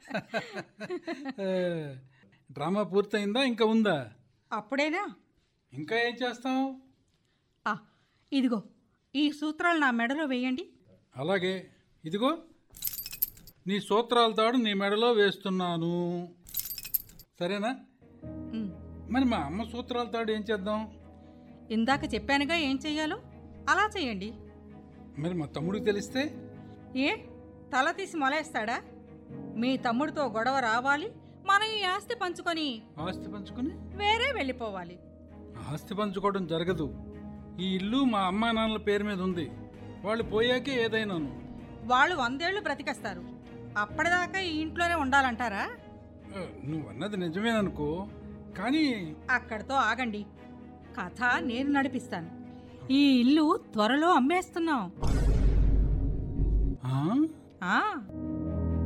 ఏ, drama పూర్తయిందా ఇంకా ఉందా అప్పుడేనా ఇంకా ఏం చేస్తాం ఆ, ఇదిగో ఈ సూత్రాలు నా మెడలో వేయండి అలాగే ఇదిగో నీ సూత్రాల తాడు నీ మెడలో వేస్తున్నాను సరేనా ఉమ్, మరి మా అమ్మ సూత్రాల తాడు ఏం చేద్దాం ఇందాక చెప్పానుగా ఏం చెయ్యాలో అలా చేయండి మరి మా తమ్ముడికి తెలిస్తే ఏ తల తీసి మొలేస్తాడా మీ తమ్ముడితో గొడవ రావాలి మనం ఈ ఆస్తి పంచుకొని ఆస్తి పంచుకుని వేరే వెళ్ళిపోవాలి ఆస్తి పంచుకోవడం జరగదు ఈ ఇల్లు మా అమ్మా నాన్నల పేరు మీద ఉంది వాళ్ళు పోయాకే ఏదైనాను వాళ్ళు వందేళ్లు బ్రతికేస్తారు అప్పటిదాకా ఈ ఇంట్లోనే ఉండాలంటారా ఏ, నువ్వు అన్నది నిజమేననుకో కానీ అక్కడితో ఆగండి కథ నేను నడిపిస్తాను ఈ ఇల్లు త్వరలో అమ్మేస్తున్నాం ఆ? ఆ